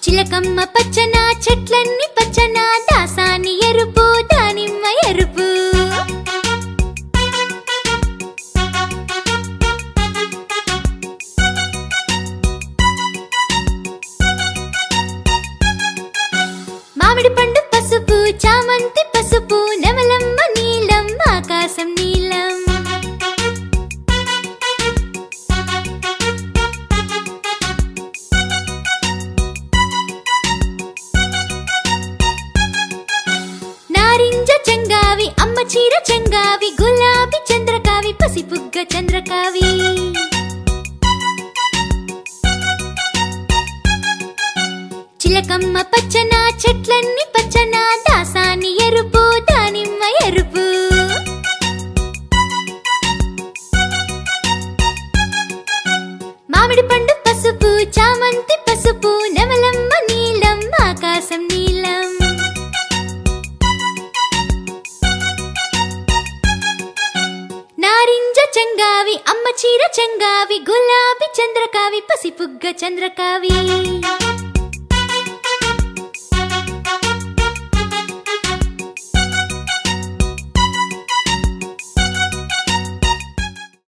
చిలకమ్మ పచ్చన చెట్లన్నీ పచ్చన దాసాని ఎరుపు దానిమ్మ ఎరుపు మామిడి పండు పసుపు చామంతి పసుపు నెమలమ్మ నీలం ఆకాశం నీలం నారింజ చెంగావి అమ్మ చీర చెంగావి గులాబీ చంద్రకావి పసిపుగ్గ చంద్రకావి చిలకమ్మ పచ్చన చెట్లన్నీ పచ్చన దాసాని ఎరుపు దానిమ్మ ఎరుపు మామిడి పండు పసుపు చామంతి పసుపు నెమలమ్మ నీలం ఆకాశం నీలం నారింజ చెంగావి అమ్మ చీర చెంగావి గులాబీ చంద్రకావి పసిపుగ్గ చంద్రకావి